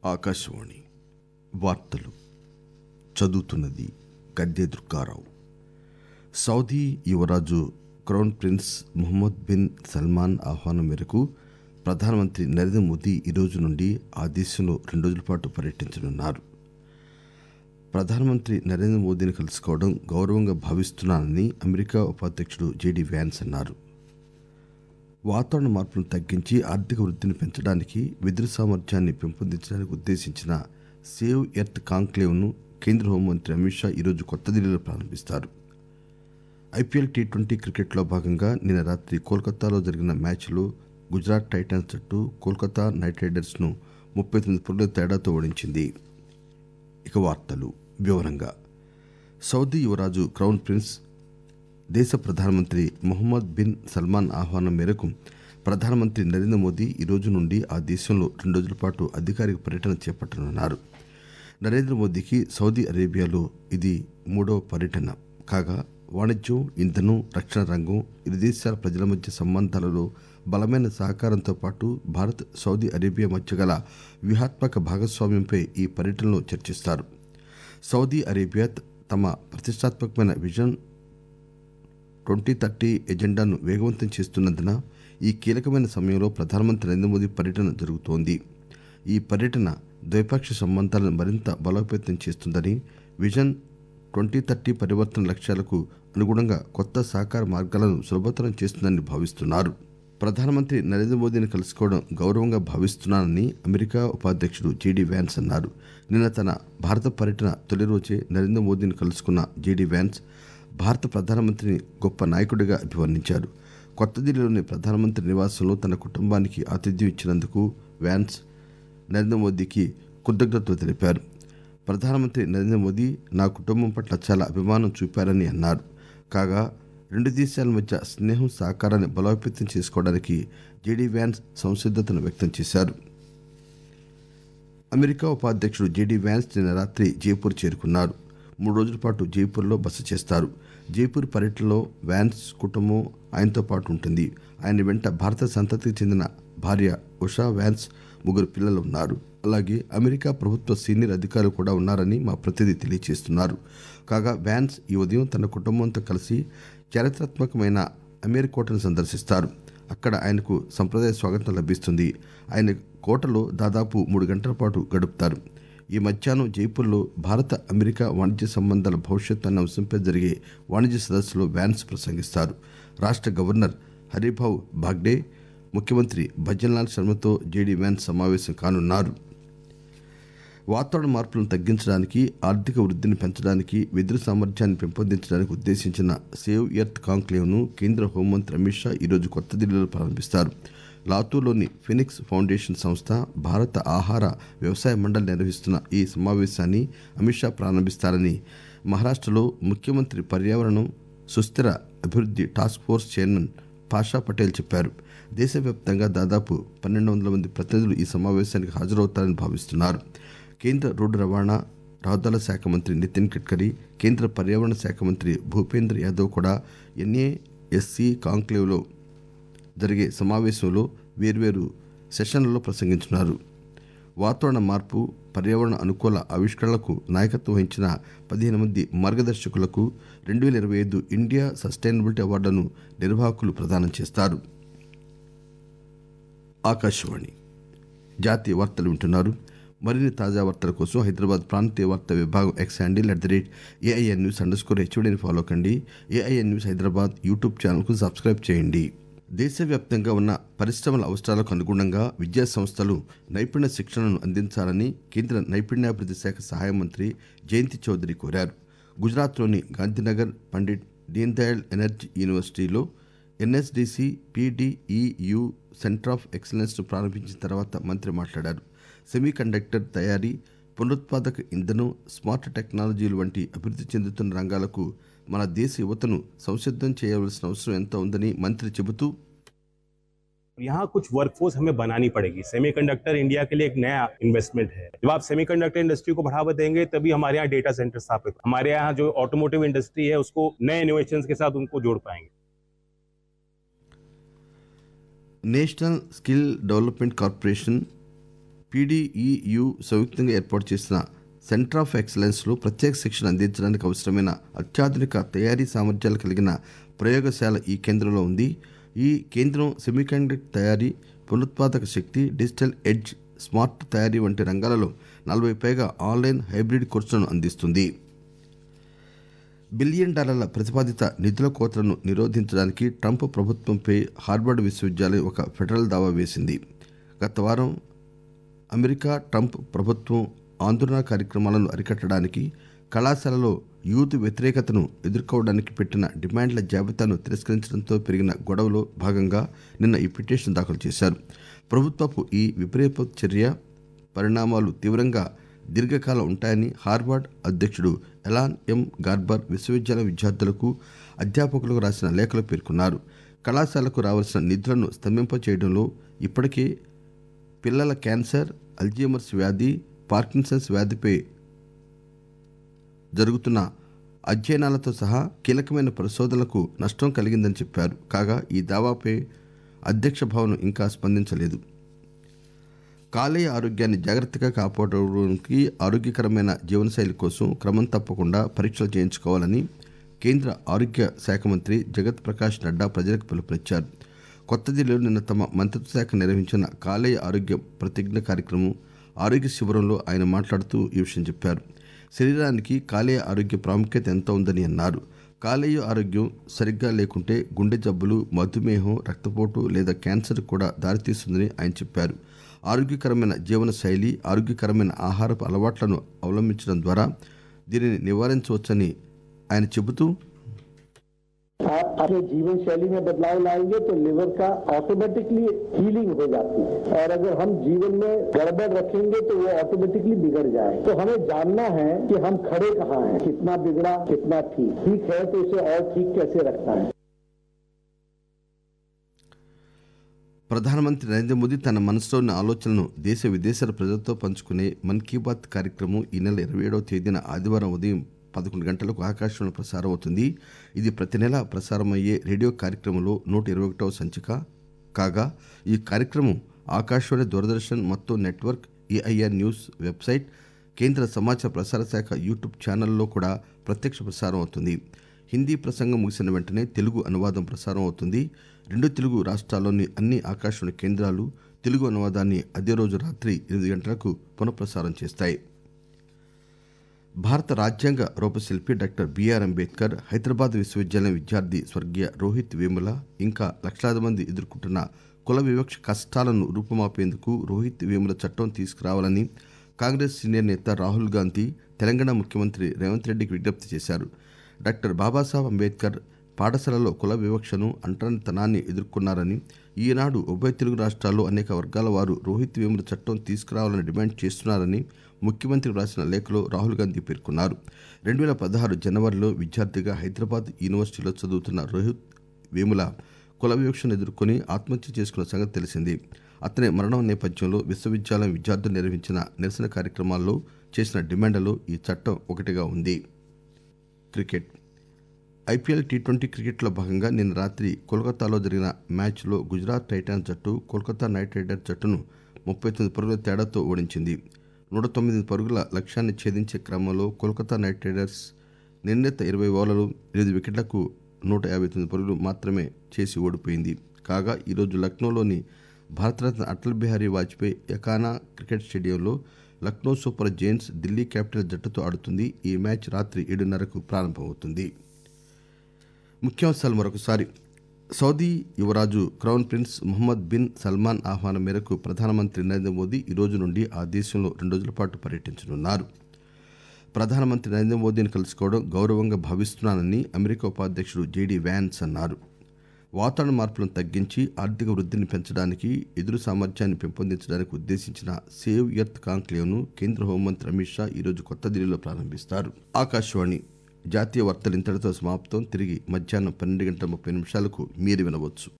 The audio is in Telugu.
ఆకాశవాణి వార్తలు చదువుతున్నది గద్దె దుర్గారావు సౌదీ యువరాజు crown prince Muhammad bin Salman ఆహ్వానం మేరకు ప్రధానమంత్రి నరేంద్ర మోదీ ఈ రోజు నుండి ఆ దేశంలో రెండు రోజుల పాటు పర్యటించనున్నారు ప్రధానమంత్రి నరేంద్ర మోదీని కలుసుకోవడం గౌరవంగా భావిస్తున్నానని అమెరికా ఉపాధ్యక్షుడు జేడీ వ్యాన్స్ అన్నారు వాతావరణ మార్పులను తగ్గించి ఆర్థిక వృద్ధిని పెంచడానికి వెదురు సామర్థ్యాన్ని పెంపొందించడానికి ఉద్దేశించిన సేవ్ ఎర్త్ కాంక్లేవ్ను కేంద్ర హోంమంత్రి అమిత్ షా ఈరోజు కొత్త ఢిల్లీలో ప్రారంభిస్తారు ఐపీఎల్ టీ ట్వంటీ క్రికెట్లో భాగంగా నిన్న రాత్రి కోల్కతాలో జరిగిన మ్యాచ్లో గుజరాత్ టైటన్స్ జట్టు కోల్కతా నైట్ రైడర్స్ను ముప్పై తొమ్మిది పరుగుల తేడాతో ఓడించింది ఇక వార్తలు వివరంగా సౌదీ యువరాజు క్రౌన్ ప్రిన్స్ దేశ ప్రధానమంత్రి మొహమ్మద్ బిన్ సల్మాన్ ఆహ్వానం మేరకు ప్రధానమంత్రి నరేంద్ర మోదీ ఈ రోజు నుండి ఆ దేశంలో రెండు రోజుల పాటు అధికారిక పర్యటన చేపట్టనున్నారు నరేంద్ర మోదీకి సౌదీ అరేబియాలో ఇది మూడవ పర్యటన కాగా వాణిజ్యం ఇంధనం రక్షణ రంగం ఇరు దేశాల ప్రజల మధ్య సంబంధాలలో బలమైన సహకారంతో పాటు భారత్ సౌదీ అరేబియా మధ్య గల వ్యూహాత్మక భాగస్వామ్యంపై ఈ పర్యటనలో చర్చిస్తారు సౌదీ అరేబియా తమ ప్రతిష్టాత్మకమైన విజన్ ట్వంటీ థర్టీ ఎజెండాను వేగవంతం చేస్తున్నందున ఈ కీలకమైన సమయంలో ప్రధానమంత్రి నరేంద్ర మోదీ పర్యటన జరుగుతోంది ఈ పర్యటన ద్వైపాక్షిక సంబంధాలను మరింత బలోపేతం చేస్తుందని విజన్ ట్వంటీ థర్టీ పరివర్తన లక్ష్యాలకు అనుగుణంగా కొత్త సహకార మార్గాలను సులభతరం చేస్తుందని భావిస్తున్నారు ప్రధానమంత్రి నరేంద్ర మోదీని కలుసుకోవడం గౌరవంగా భావిస్తున్నానని అమెరికా ఉపాధ్యక్షుడు జేడీ వ్యాన్స్ అన్నారు నిన్న తన భారత పర్యటన తొలి రోజే నరేంద్ర మోదీని కలుసుకున్న జేడీ వ్యాన్స్ భారత ప్రధానమంత్రిని గొప్ప నాయకుడిగా అభివర్ణించారు కొత్త ఢిల్లీలోని ప్రధానమంత్రి నివాసంలో తన కుటుంబానికి ఆతిథ్యం ఇచ్చినందుకు వ్యాన్స్ నరేంద్ర మోదీకి కృతజ్ఞతలు తెలిపారు ప్రధానమంత్రి నరేంద్ర మోదీ నా కుటుంబం పట్ల చాలా అభిమానం చూపారని అన్నారు కాగా రెండు దేశాల మధ్య స్నేహం సహకారాన్ని బలోపేతం చేసుకోవడానికి జేడీ వ్యాన్స్ సంసిద్ధతను వ్యక్తం చేశారు అమెరికా ఉపాధ్యక్షుడు జేడీ వ్యాన్స్ నిన్న రాత్రి జైపూర్ చేరుకున్నారు మూడు రోజుల పాటు జైపూర్లో బస చేస్తారు జైపూర్ పర్యటనలో వ్యాన్స్ కుటుంబం ఆయనతో పాటు ఉంటుంది ఆయన వెంట భారత సంతతికి చెందిన భార్య ఉషా వ్యాన్స్ ముగ్గురు పిల్లలు ఉన్నారు అలాగే అమెరికా ప్రభుత్వ సీనియర్ అధికారులు కూడా ఉన్నారని మా ప్రతినిధి తెలియజేస్తున్నారు కాగా వ్యాన్స్ ఈ ఉదయం తన కుటుంబంతో కలిసి చారిత్రాత్మకమైన అమీర్ కోటను సందర్శిస్తారు అక్కడ ఆయనకు సంప్రదాయ స్వాగతం లభిస్తుంది ఆయన కోటలో దాదాపు మూడు గంటల పాటు గడుపుతారు ఈ మధ్యాహ్నం జైపూర్లో భారత అమెరికా వాణిజ్య సంబంధాల భవిష్యత్తు అన్న అంశంపై జరిగే వాణిజ్య సదస్సులో వ్యాన్స్ ప్రసంగిస్తారు రాష్ట్ర గవర్నర్ హరిభావ్ బాగ్డే ముఖ్యమంత్రి భజన్లాల్ శర్మతో జేడీ వ్యాన్స్ సమావేశం కానున్నారు వాతావరణ మార్పులను తగ్గించడానికి ఆర్థిక వృద్ధిని పెంచడానికి వెదురు సామర్థ్యాన్ని పెంపొందించడానికి ఉద్దేశించిన సేవ్ ఎర్త్ కాంక్లేవ్ను కేంద్ర హోంమంత్రి అమిత్ షా ఈరోజు కొత్త ఢిల్లీలో ప్రారంభిస్తారు లాతూర్లోని ఫినిక్స్ ఫౌండేషన్ సంస్థ భారత ఆహార వ్యవసాయ మండలి నిర్వహిస్తున్న ఈ సమావేశాన్ని అమిత్ షా ప్రారంభిస్తారని మహారాష్టలో ముఖ్యమంత్రి పర్యావరణం సుస్థిర అభివృద్ధి task force chairman Pasha Patel చెప్పారు దేశవ్యాప్తంగా దాదాపు పన్నెండు వందల మంది ప్రతినిధులు ఈ సమావేశానికి హాజరవుతారని భావిస్తున్నారు కేంద్ర రోడ్డు రవాణా రహదారుల శాఖ మంత్రి నితిన్ గడ్కరీ కేంద్ర పర్యావరణ శాఖ మంత్రి భూపేంద్ర యాదవ్ కూడా ఎన్ఏఎస్సి కాంక్లేవ్లో జరిగే సమావేశంలో వేర్వేరు సెషన్లలో ప్రసంగించున్నారు వాతావరణ మార్పు పర్యావరణ అనుకూల ఆవిష్కరణలకు నాయకత్వం వహించిన పదిహేను మంది మార్గదర్శకులకు రెండు వేల ఇరవై ఐదు ఇండియా సస్టైనబిలిటీ అవార్డులను నిర్వాహకులు ప్రదానం చేస్తారు ఆకాశవాణి జాతీయ వార్తలు వింటున్నారు మరిన్ని తాజా వార్తల కోసం హైదరాబాద్ ప్రాంతీయ వార్తా విభాగం X handle at the rate AIN news underscore హెచ్ఓడిని ఫాలో కండి ఏఐఎన్ న్యూస్ హైదరాబాద్ యూట్యూబ్ ఛానల్కు సబ్స్క్రైబ్ చేయండి దేశవ్యాప్తంగా ఉన్న పరిశ్రమల అవసరాలకు అనుగుణంగా విద్యా సంస్థలు నైపుణ్య శిక్షణను అందించాలని కేంద్ర నైపుణ్యాభివృద్ధి శాఖ సహాయ మంత్రి జయంతి చౌదరి కోరారు గుజరాత్లోని గాంధీనగర్ పండిట్ దీన్ దయాళ్ ఎనర్జీ యూనివర్సిటీలో NSDC PDEU centre of excellence ను ప్రారంభించిన తర్వాత మంత్రి మాట్లాడారు సెమీ కండక్టర్ తయారీ పునరుత్పాదక ఇంధనం స్మార్ట్ టెక్నాలజీలు వంటి అభివృద్ధి చెందుతున్న రంగాలకు మన దేశ యువతను సంసిద్ధం చేయవలసిన అవసరం ఎంత ఉందని మంత్రి చెబుతూ यहाँ कुछ वर्कफोर्स हमें बनानी पड़ेगी सेमीकंडक्टर इंडिया के लिए एक नया इन्वेस्टमेंट है जब आप सेमीकंडक्टर इंडस्ट्री को बढ़ावा देंगे तभी हमारे यहाँ डेटा सेंटर स्थापित हमारे यहाँ जो ऑटोमोटिव इंडस्ट्री है उसको नए इनोवेशन के साथ उनको जोड़ पाएंगे national skill development corporation PDEU సంయుక్తంగా ఏర్పాటు చేసిన సెంటర్ ఆఫ్ ఎక్సలెన్స్లో ప్రత్యేక శిక్షణ అందించడానికి అవసరమైన అత్యాధునిక తయారీ సామర్థ్యాలు కలిగిన ప్రయోగశాల ఈ కేంద్రంలో ఉంది ఈ కేంద్రం సెమీకండక్టర్ తయారీ పునరుత్పాదక శక్తి డిజిటల్ ఎడ్జ్ స్మార్ట్ తయారీ వంటి రంగాలలో నలభై పైగా ఆన్లైన్ హైబ్రిడ్ కోర్సులను అందిస్తుంది బిలియన్ డాలర్ల ప్రతిపాదిత నిధుల కోతలను నిరోధించడానికి ట్రంప్ ప్రభుత్వంపై హార్వర్డ్ విశ్వవిద్యాలయం ఒక ఫెడరల్ దావా వేసింది గత వారం అమెరికా ట్రంప్ ప్రభుత్వం ఆందోళన కార్యక్రమాలను అరికట్టడానికి కళాశాలలో యూత్ వ్యతిరేకతను ఎదుర్కోవడానికి పెట్టిన డిమాండ్ల జాబితాను తిరస్కరించడంతో పెరిగిన గొడవలో భాగంగా నిన్న ఈ పిటిషన్ దాఖలు చేశారు ప్రభుత్వపు ఈ విపరీత చర్య పరిణామాలు తీవ్రంగా దీర్ఘకాలం ఉంటాయని హార్వర్డ్ అధ్యక్షుడు ఎలాన్ ఎం గార్బర్ విశ్వవిద్యాలయ విద్యార్థులకు అధ్యాపకులకు రాసిన లేఖలో పేర్కొన్నారు కళాశాలకు రావాల్సిన నిధులను స్తంభింపచేయడంలో ఇప్పటికే పిల్లల క్యాన్సర్ అల్జీమర్స్ వ్యాధి పార్కిన్సన్స్ వ్యాధిపై జరుగుతున్న అధ్యయనాలతో సహా కీలకమైన పరిశోధనలకు నష్టం కలిగిందని చెప్పారు కాగా ఈ దావాపై అధ్యక్ష భవనం ఇంకా స్పందించలేదు కాలేయ ఆరోగ్యాన్ని జాగ్రత్తగా కాపాడడానికి ఆరోగ్యకరమైన జీవనశైలి కోసం క్రమం తప్పకుండా పరీక్షలు చేయించుకోవాలని కేంద్ర ఆరోగ్య శాఖ మంత్రి జగత్ ప్రకాష్ నడ్డా ప్రజలకు పిలుపునిచ్చారు కొత్త ఢిల్లీలో నిన్న తమ మంత్రిత్వ శాఖ నిర్వహించిన కాలేయ ఆరోగ్య ప్రతిజ్ఞ కార్యక్రమం ఆరోగ్య శిబిరంలో ఆయన మాట్లాడుతూ ఈ విషయం చెప్పారు శరీరానికి కాలేయ ఆరోగ్య ప్రాముఖ్యత ఎంత ఉందని అన్నారు కాలేయ ఆరోగ్యం సరిగ్గా లేకుంటే గుండె జబ్బులు మధుమేహం రక్తపోటు లేదా క్యాన్సర్ కూడా దారితీస్తుందని ఆయన చెప్పారు ఆరోగ్యకరమైన జీవన శైలి ఆరోగ్యకరమైన ఆహారపు అలవాట్లను అవలంబించడం ద్వారా దీనిని నివారించవచ్చని ఆయన చెబుతూ आप अपने जीवन शैली में बदलाव लाएंगे तो लिवर का ऑटोमेटिकली हीलिंग हो जाती है और अगर हम जीवन में गड़बड़ रखेंगे तो वो ऑटोमेटिकली बिगड़ जाए तो हमें जानना है कि हम खड़े कहाँ हैं कितना बिगड़ा कितना ठीक ठीक है तो इसे और ठीक कैसे रखना है ప్రధానమంత్రి నరేంద్ర మోదీ తన మనసులోని ఆలోచనలను దేశ విదేశాల ప్రజలతో పంచుకునే మన్ కీ బాత్ కార్యక్రమం ఈ నెల ఇరవై ఏడవ తేదీన ఆదివారం ఉదయం పదకొండు గంటలకు ఆకాశవాణి ప్రసారం అవుతుంది ఇది ప్రతి నెల ప్రసారమయ్యే రేడియో కార్యక్రమంలో నూట ఇరవై ఒకటవ సంచిక కాగా ఈ కార్యక్రమం ఆకాశవాణి దూరదర్శన్ మొత్తం నెట్వర్క్ ఏఐఆర్ న్యూస్ వెబ్సైట్ కేంద్ర సమాచార ప్రసార శాఖ యూట్యూబ్ ఛానల్లో కూడా ప్రత్యక్ష ప్రసారం అవుతుంది హిందీ ప్రసంగం ముగిసిన వెంటనే తెలుగు అనువాదం ప్రసారం అవుతుంది రెండు తెలుగు రాష్ట్రాల్లోని అన్ని ఆకాశవాణి కేంద్రాలు తెలుగు అనువాదాన్ని అదే రోజు రాత్రి ఎనిమిది గంటలకు పునఃప్రసారం చేస్తాయి భారత రాజ్యాంగ రూపశిల్పి డాక్టర్ బిఆర్ అంబేద్కర్ హైదరాబాద్ విశ్వవిద్యాలయం విద్యార్థి స్వర్గీయ రోహిత్ వేముల ఇంకా లక్షలాది మంది ఎదుర్కొంటున్న కుల వివక్ష కష్టాలను రూపుమాపేందుకు రోహిత్ వేముల చట్టం తీసుకురావాలని కాంగ్రెస్ సీనియర్ నేత రాహుల్ గాంధీ తెలంగాణ ముఖ్యమంత్రి రేవంత్ రెడ్డికి విజ్ఞప్తి చేశారు డాక్టర్ బాబాసాహెబ్ అంబేద్కర్ పాఠశాలలో కుల వివక్షను అంటరానితనాన్ని ఎదుర్కొన్నారని ఈనాడు ఉభయ తెలుగు రాష్ట్రాల్లో అనేక వర్గాల వారు రోహిత్ వేముల చట్టం తీసుకురావాలని డిమాండ్ చేస్తున్నారని ముఖ్యమంత్రి రాసిన లేఖలో రాహుల్ గాంధీ పేర్కొన్నారు రెండు వేల పదహారు జనవరిలో విద్యార్థిగా హైదరాబాద్ యూనివర్సిటీలో చదువుతున్న రోహిత్ వేముల కుల వివక్షను ఎదుర్కొని ఆత్మహత్య చేసుకున్న సంగతి తెలిసింది అతని మరణం నేపథ్యంలో విశ్వవిద్యాలయం విద్యార్థులు నిర్వహించిన నిరసన కార్యక్రమాల్లో చేసిన డిమాండ్లలో ఈ చట్టం ఒకటిగా ఉంది క్రికెట్ ఐపీఎల్ టీ ట్వంటీ క్రికెట్లో భాగంగా నిన్న రాత్రి కోల్కతాలో జరిగిన మ్యాచ్లో గుజరాత్ టైటాన్స్ జట్టు కోల్కతా నైట్ రైడర్స్ జట్టును ముప్పై తొమ్మిది పరుగుల తేడాతో ఓడించింది నూట తొమ్మిది పరుగుల లక్ష్యాన్ని ఛేదించే క్రమంలో కోల్కతా నైట్ రైడర్స్ నిర్ణీత ఇరవై ఓవర్లలో ఎనిమిది వికెట్లకు నూట యాభై తొమ్మిది పరుగులు మాత్రమే చేసి ఓడిపోయింది కాగా ఈరోజు లక్నోలోని భారతరత్న అటల్ బిహారీ వాజ్పేయి ఎకానా క్రికెట్ స్టేడియంలో Lucknow super giants Delhi capital జట్టుతో ఆడుతుంది ఈ మ్యాచ్ రాత్రి ఏడున్నరకు ప్రారంభమవుతుంది ముఖ్యాంశాలు మరొకసారి సౌదీ యువరాజు crown prince Mohammed bin Salman ఆహ్వానం మేరకు ప్రధానమంత్రి నరేంద్ర మోదీ ఈ రోజు నుండి ఆ దేశంలో రెండు రోజుల పాటు పర్యటించనున్నారు ప్రధానమంత్రి నరేంద్ర మోదీని కలుసుకోవడం గౌరవంగా భావిస్తున్నానని అమెరికా ఉపాధ్యక్షుడు జేడీ వ్యాన్స్ అన్నారు వాతావరణ మార్పులను తగ్గించి ఆర్థిక వృద్ధిని పెంచడానికి ఎదురు సామర్థ్యాన్ని పెంపొందించడానికి ఉద్దేశించిన సేవ్ ఎర్త్ కాంక్లేవ్ను కేంద్ర హోంమంత్రి అమిత్ షా ఈరోజు కొత్త ఢిల్లీలో ప్రారంభిస్తారు ఆకాశవాణి జాతీయ వార్తలు ఇంతటితో సమాప్తం తిరిగి మధ్యాహ్నం పన్నెండు గంటల ముప్పై నిమిషాలకు మీరు వినవచ్చు